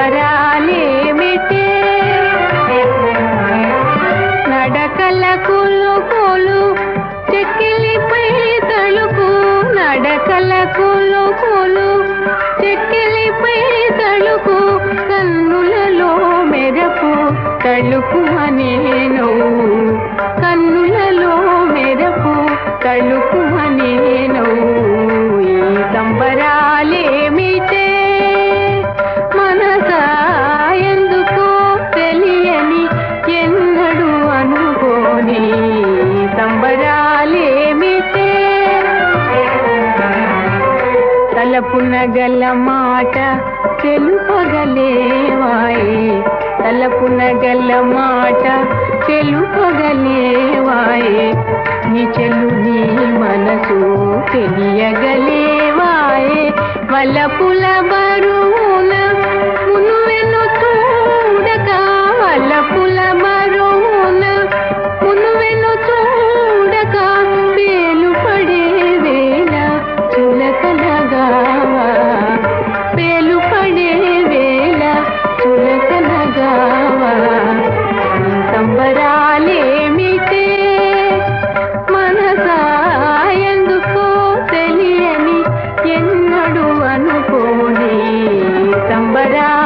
సంబరాలేమిటే నడకల కులు కులు చెక్కిలిపై తలుకు నడకల కులు కులు చెక్కిలిపై తలుకు కన్నులలో మెరపు తలుకు అనేను కన్నులలో మెరపు తలుకు అనేను ఈ సంబరాలేమిటే మనసా ఎందుకో తెలియని ఎన్నడు అనుకోని సంబరాలేమిటే తలపున గల మాట తెలుపగలేవాయే తలపున గల మాట తెలుపగలేవాయే నీ చెల్లు నీ మనసు తెలియగలేవాయే వలపుల బరువున మునువెను చూడక వలపుల బరువున మునువెను చూడక వేలు పడే వేళ చులకనగావా వేలు పడే వేళ చులకనగావా సంబరాలేమిటే మనసా ఎందుకో తెలియని ఎన్నడు అనుకోని సంబరా